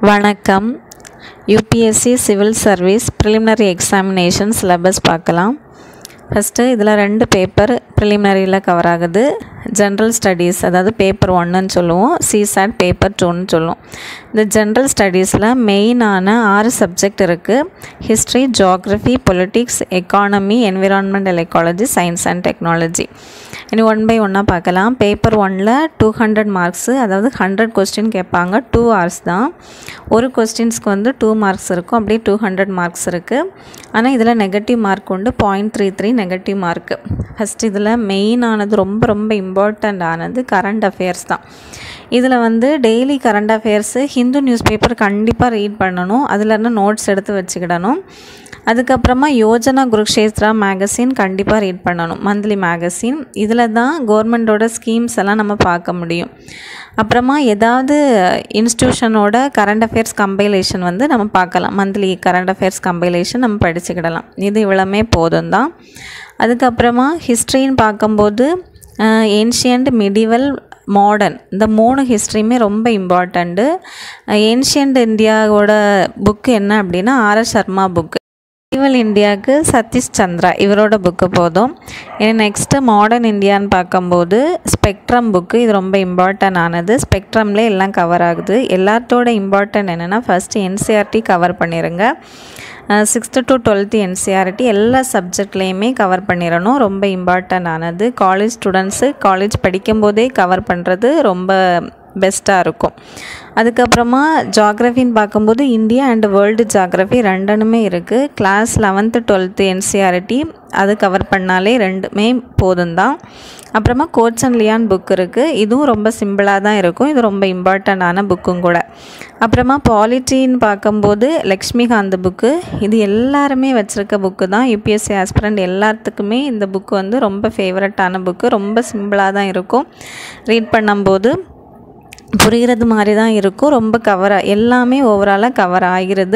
வணக்கம் UPSC civil service preliminary examination syllabus பார்க்கலாம் first இதில் ரெண்டு பேப்பர் ப்ரிலிமினரியில் கவர் ஆகுது ஜென்ரல் ஸ்டடீஸ் அதாவது பேப்பர் ஒன்றுன்னு சொல்லுவோம் சிசாட் பேப்பர் டூன்னு சொல்லுவோம் இந்த ஜென்ரல் ஸ்டடீஸில் மெயினான ஆறு சப்ஜெக்ட் இருக்குது history geography politics economy environmental ecology science and technology இனி ஒன் பை ஒன்னாக பார்க்கலாம் பேப்பர் ஒனில் டூ ஹண்ட்ரட் மார்க்ஸு அதாவது ஹண்ட்ரட் கொஸ்டின் கேட்பாங்க டூ ஹவர்ஸ் தான் ஒரு கொஸ்டின்ஸ்க்கு வந்து டூ மார்க்ஸ் இருக்கும் அப்படியே டூ ஹண்ட்ரட் மார்க்ஸ் இருக்குது ஆனால் இதில் நெகட்டிவ் மார்க் உண்டு point three three negative mark first இதில் மெயினானது ரொம்ப ரொம்ப இம்பார்ட்டண்ட் ஆனது கரண்ட் அஃபேர்ஸ் தான் இதில் வந்து daily current affairs Hindu news paper கண்டிப்பாக ரீட் பண்ணணும் அதுலேருந்து நோட்ஸ் எடுத்து வச்சுக்கிடணும் அதுக்கப்புறமா யோஜனா குருக்ஷேத்ரா மேகசின் கண்டிப்பாக ரீட் பண்ணணும் மந்த்லி மேகசின் இதில் தான் கவர்மெண்ட்டோட ஸ்கீம்ஸ் எல்லாம் நம்ம பார்க்க முடியும் அப்புறமா ஏதாவது இன்ஸ்டியூஷனோட கரண்ட் அஃபேர்ஸ் கம்பைலேஷன் வந்து நம்ம பார்க்கலாம் மந்த்லி கரண்ட் அஃபேர்ஸ் கம்பைலேஷன் நம்ம படிச்சுக்கிடலாம் இது இவ்வளவுமே போதும் தான் அதுக்கப்புறமா ஹிஸ்ட்ரின்னு பார்க்கும்போது ஏன்ஷியன்ட் மிடிவல் மாடர்ன் இந்த மூணு ஹிஸ்ட்ரியுமே ரொம்ப இம்பார்ட்டண்ட்டு ஏன்ஷியன்ட் இந்தியாவோட புக்கு என்ன அப்படின்னா ஆர்எஸ் சர்மா புக்கு மிடிவல் இந்தியாவுக்கு சதீஷ் சந்திரா இவரோட புக்கு போதும் ஏன்னா நெக்ஸ்ட்டு மாடர்ன் இந்தியான்னு பார்க்கும்போது ஸ்பெக்ட்ரம் புக்கு இது ரொம்ப இம்பார்ட்டன்ட் ஆனது ஸ்பெக்ட்ரம்லே எல்லாம் கவர் ஆகுது எல்லாத்தோட இம்பார்ட்டன்ட் என்னென்னா ஃபஸ்ட்டு என்சிஆர்டி கவர் பண்ணிடுங்க சிக்ஸ்த்து டு டுவெல்த்து என்சிஆர்டி எல்லா சப்ஜெக்ட்லேயுமே கவர் பண்ணிடணும் ரொம்ப இம்பார்ட்டன்ட் ஆனது காலேஜ் ஸ்டூடெண்ட்ஸு காலேஜ் படிக்கும்போதே கவர் பண்ணுறது ரொம்ப பெஸ்ட்டாக இருக்கும் அதுக்கப்புறமா ஜாகிரஃபின்னு பார்க்கும்போது இந்தியா அண்ட் வேர்ல்டு ஜாகிரஃபி ரெண்டனுமே இருக்குது கிளாஸ் லெவன்த்து டுவெல்த்து என்சிஆர்டி அது கவர் பண்ணாலே ரெண்டுமே போதும் தான் அப்புறமா கோச் அண்ட் லியான் புக் இருக்குது இதுவும் ரொம்ப சிம்பிளாக தான் இருக்கும் இது ரொம்ப இம்பார்ட்டண்ட்டான புக்கும் கூட அப்புறமா பாலிட்டின்னு பார்க்கும்போது லக்ஷ்மிகாந்த் புக்கு இது எல்லாருமே வச்சுருக்க புக்கு தான் யூபிஎஸ்சி ஆஸ்பிரண்ட் எல்லாத்துக்குமே இந்த புக்கு வந்து ரொம்ப ஃபேவரட்டான புக்கு ரொம்ப சிம்பிளாக தான் இருக்கும் ரீட் பண்ணும்போது புரிகிறது மாதிரி தான் இருக்கும் ரொம்ப கவர் எல்லாமே ஓவராலாக கவர் ஆகிறது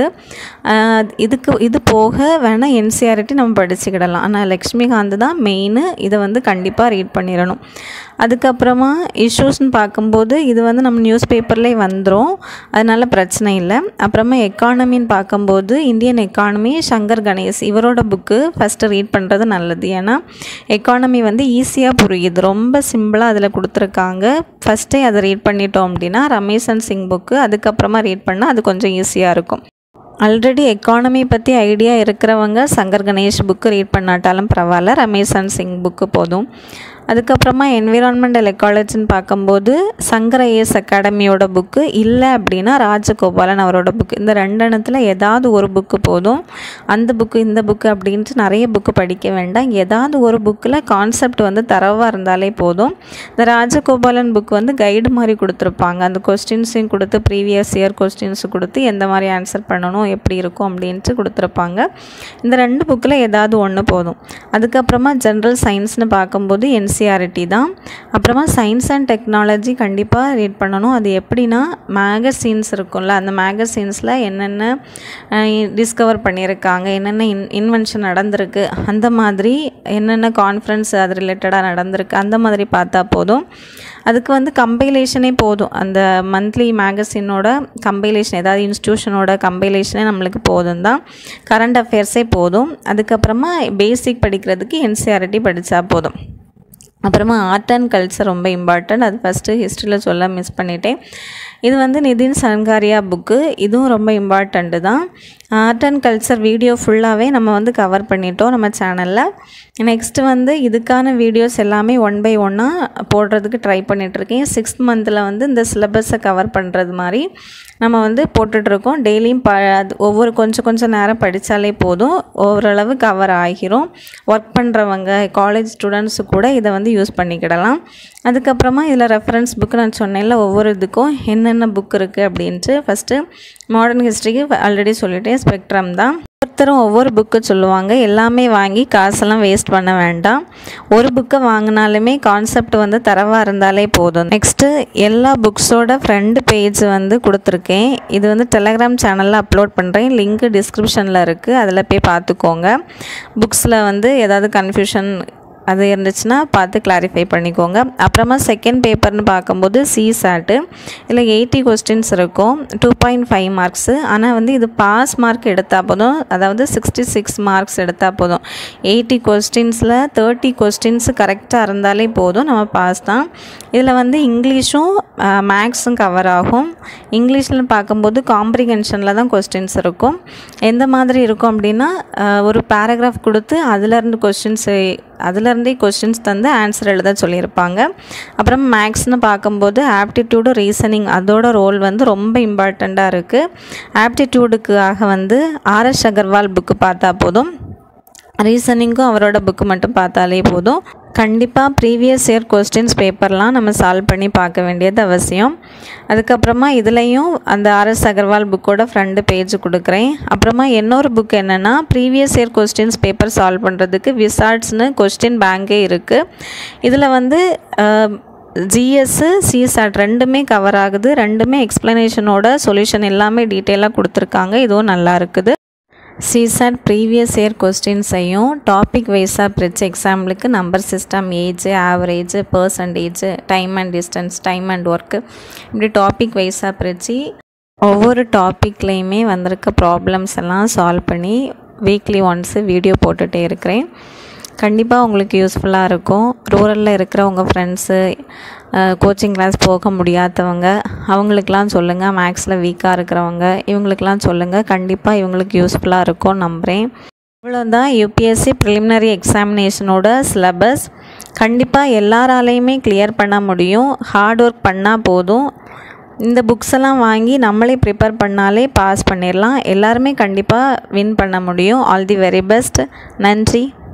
இதுக்கு இது போக வேணால் என்சிஆர்டி நம்ம படிச்சுக்கிடலாம் ஆனால் லக்ஷ்மிகாந்த் தான் மெயின் இதை வந்து கண்டிப்பாக ரீட் பண்ணிடணும் அதுக்கப்புறமா இஷ்யூஸ்னு பார்க்கும்போது இது வந்து நம்ம நியூஸ் பேப்பர்லேயே வந்துடும் அதனால் பிரச்சனை இல்லை அப்புறமா எக்கானமின்னு பார்க்கும்போது இந்தியன் எக்கானமி சங்கர் கணேஷ் இவரோட புக்கு ஃபஸ்ட்டு ரீட் பண்ணுறது நல்லது ஏன்னா எக்கானமி வந்து ஈஸியாக புரியுது ரொம்ப சிம்பிளாக அதில் கொடுத்துருக்காங்க ஃபஸ்ட்டே அதை ரீட் பண்ணிட்டோம் அப்படின்னா ரமேஷன் சிங் புக்கு அதுக்கப்புறமா ரீட் பண்ணால் அது கொஞ்சம் ஈஸியாக இருக்கும் ஆல்ரெடி எக்கானமி பற்றி ஐடியா இருக்கிறவங்க சங்கர் கணேஷ் புக்கு ரீட் பண்ணாட்டாலும் பரவாயில்ல ரமேஷன் சிங் புக்கு போதும் அதுக்கப்புறமா என்விரான்மெண்டல் எக்காலஜின்னு பார்க்கும்போது சங்கர ஏஎஸ் அகாடமியோட புக்கு இல்லை அப்படின்னா ராஜகோபாலன் அவரோட புக்கு இந்த ரெண்டெண்ணத்தில் ஏதாவது ஒரு புக்கு போதும் அந்த புக்கு இந்த புக்கு அப்படின்ட்டு நிறைய புக்கு படிக்க வேண்டாம் ஏதாவது ஒரு புக்கில் கான்செப்ட் வந்து தரவாக இருந்தாலே போதும் இந்த ராஜகோபாலன் புக் வந்து கைடு மாதிரி கொடுத்துருப்பாங்க அந்த கொஸ்டின்ஸையும் கொடுத்து ப்ரீவியஸ் இயர் கொஸ்டின்ஸ் கொடுத்து எந்த மாதிரி ஆன்சர் பண்ணணும் எப்படி இருக்கும் அப்படின்ட்டு கொடுத்துருப்பாங்க இந்த ரெண்டு புக்கில் ஏதாவது ஒன்று போதும் அதுக்கப்புறமா ஜென்ரல் சயின்ஸ்னு பார்க்கும்போது என் என்சிஆர்டி தான் அப்புறமா சயின்ஸ் அண்ட் டெக்னாலஜி கண்டிப்பாக ரீட் பண்ணணும் அது எப்படின்னா மேகசின்ஸ் இருக்கும்ல அந்த மேகசின்ஸில் என்னென்ன டிஸ்கவர் பண்ணியிருக்காங்க என்னென்ன இன் இன்வென்ஷன் நடந்திருக்கு அந்த மாதிரி என்னென்ன கான்ஃபரன்ஸ் அது ரிலேட்டடாக நடந்திருக்கு அந்த மாதிரி பார்த்தா போதும் அதுக்கு வந்து கம்பைலேஷனே போதும் அந்த மந்த்லி மேகசினோட கம்பைலேஷன் ஏதாவது இன்ஸ்டியூஷனோட கம்பைலேஷனே நம்மளுக்கு போதும் தான் கரண்ட் அஃபேர்ஸே போதும் அதுக்கப்புறமா பேசிக் படிக்கிறதுக்கு என்சிஆர்டி படித்தா போதும் அப்புறமா ஆர்ட் அண்ட் கல்ச்சர் ரொம்ப இம்பார்ட்டன்ட் அது ஃபஸ்ட்டு ஹிஸ்ட்ரியில் சொல்ல மிஸ் பண்ணிட்டேன் இது வந்து நிதின் சன்காரியா புக்கு இதுவும் ரொம்ப இம்பார்ட்டண்ட்டு தான் ஆர்ட் அண்ட் கல்ச்சர் வீடியோ ஃபுல்லாகவே நம்ம வந்து கவர் பண்ணிட்டோம் நம்ம சேனலில் நெக்ஸ்ட்டு வந்து இதுக்கான வீடியோஸ் எல்லாமே ஒன் பை ஒன்னாக போடுறதுக்கு ட்ரை பண்ணிகிட்ருக்கேன் சிக்ஸ்த் மந்தில் வந்து இந்த சிலபஸை கவர் பண்ணுறது மாதிரி நம்ம வந்து போட்டுட்ருக்கோம் டெய்லியும் ப அது ஒவ்வொரு கொஞ்சம் கொஞ்சம் நேரம் படித்தாலே போதும் ஓரளவு கவர் ஆகிரும் ஒர்க் பண்ணுறவங்க காலேஜ் ஸ்டூடெண்ட்ஸு கூட இதை வந்து யூஸ் பண்ணிக்கிடலாம் அதுக்கப்புறமா இதில் ரெஃபரன்ஸ் புக்கு நான் சொன்னேன்ல ஒவ்வொரு இதுக்கும் என்னென்ன புக் இருக்குது அப்படின்ட்டு ஃபஸ்ட்டு மாடர்ன் ஹிஸ்ட்ரிக்கு ஆல்ரெடி சொல்லிட்டேன் ஸ்பெக்ட்ரம் தான் ஒருத்தரும் ஒவ்வொரு புக்கு சொல்லுவாங்க எல்லாமே வாங்கி காசெல்லாம் வேஸ்ட் பண்ண வேண்டாம் ஒரு புக்கை வாங்கினாலுமே கான்செப்ட் வந்து தரவாக இருந்தாலே போதும் நெக்ஸ்ட்டு எல்லா புக்ஸோட ஃப்ரண்ட் பேஜ் வந்து கொடுத்துருக்கேன் இது வந்து டெலகிராம் சேனலில் அப்லோட் பண்ணுறேன் லிங்க் டிஸ்கிரிப்ஷனில் இருக்குது அதில் போய் பார்த்துக்கோங்க புக்ஸில் வந்து ஏதாவது கன்ஃபியூஷன் அது இருந்துச்சுன்னா பார்த்து கிளாரிஃபை பண்ணிக்கோங்க அப்புறமா செகண்ட் பேப்பர்னு பார்க்கும்போது சி சாட்டு இதில் எயிட்டி கொஸ்டின்ஸ் இருக்கும் டூ பாயிண்ட் ஃபைவ் மார்க்ஸு ஆனால் வந்து இது பாஸ் மார்க் எடுத்தால் போதும் அதாவது சிக்ஸ்டி சிக்ஸ் மார்க்ஸ் எடுத்தால் போதும் எயிட்டி கொஸ்டின்ஸில் தேர்ட்டி கொஸ்டின்ஸ் கரெக்டாக இருந்தாலே போதும் நம்ம பாஸ் தான் இதில் வந்து இங்கிலீஷும் மேக்ஸும் கவர் ஆகும் இங்கிலீஷில் பார்க்கும்போது காம்ப்ரிகென்ஷனில் தான் கொஸ்டின்ஸ் இருக்கும் எந்த மாதிரி இருக்கும் அப்படின்னா அஹ், ஒரு பேராகிராஃப் கொடுத்து அதுலேருந்து கொஸ்டின்ஸ் அதுலேருந்தே கொஸ்டின்ஸ் தந்து ஆன்சர் எழுத சொல்லியிருப்பாங்க அப்புறம் மேக்ஸ்னு பார்க்கும்போது ஆப்டிடியூடு ரீசனிங் அதோட ரோல் வந்து ரொம்ப இம்பார்ட்டண்ட்டாக இருக்குது ஆப்டிடியூடுக்காக வந்து ஆர்எஸ் அகர்வால் புக்கு பார்த்தா போதும் ரீசனிங்கும் அவரோட புக்கு மட்டும் பார்த்தாலே போதும் கண்டிப்பாக ப்ரீவியஸ் இயர் கொஸ்டின்ஸ் பேப்பர்லாம் நம்ம சால்வ் பண்ணி பார்க்க வேண்டியது அவசியம் அதுக்கப்புறமா இதுலேயும் அந்த ஆர்எஸ் அகர்வால் புக்கோட ஃப்ரண்ட் பேஜ் கொடுக்குறேன் அப்புறமா இன்னொரு புக் என்னென்னா previous year questions paper solve பண்ணுறதுக்கு விசார்ட்ஸ்னு கொஸ்டின் பேங்கே இருக்குது இதில் வந்து ஜிஎஸ்ஸு சிசாட் ரெண்டுமே கவர் ஆகுது ரெண்டுமே எக்ஸ்ப்ளனேஷனோட சொல்யூஷன் எல்லாமே டீட்டெயிலாக கொடுத்துருக்காங்க இதுவும் நல்லா இருக்குது சிசாட் ப்ரீவியஸ் இயர் கொஸ்டின்ஸையும் டாபிக் வைஸாக பிரித்து எக்ஸாம்பிளுக்கு number system age average percentage time and distance time and work இப்படி டாபிக் வைஸாக பிரித்து ஒவ்வொரு டாப்பிக்லேயுமே வந்திருக்க ப்ராப்ளம்ஸ் எல்லாம் சால்வ் பண்ணி வீக்லி ஒன்ஸு வீடியோ போட்டுகிட்டே இருக்கிறேன் கண்டிப்பாக உங்களுக்கு யூஸ்ஃபுல்லாக இருக்கும் ரூரலில் இருக்கிற உங்கள் ஃப்ரெண்ட்ஸு கோச்சிங் கிளாஸ் போக முடியாதவங்க அவங்களுக்கெல்லாம் சொல்லுங்கள் மேக்ஸில் வீக்காக இருக்கிறவங்க இவங்களுக்கெல்லாம் சொல்லுங்கள் கண்டிப்பாக இவங்களுக்கு யூஸ்ஃபுல்லாக இருக்கும் நம்புகிறேன் இவ்வளோதான் யூபிஎஸ்சி ப்ரிலிமினரி எக்ஸாமினேஷனோட சிலபஸ் கண்டிப்பாக எல்லாராலையுமே கிளியர் பண்ண முடியும் ஹார்ட் ஒர்க் பண்ணால் போதும் இந்த புக்ஸ் எல்லாம் வாங்கி நம்மளே ப்ரிப்பேர் பண்ணாலே பாஸ் பண்ணிடலாம் எல்லாருமே கண்டிப்பாக வின் பண்ண முடியும் ஆல் தி வெரி பெஸ்ட் நன்றி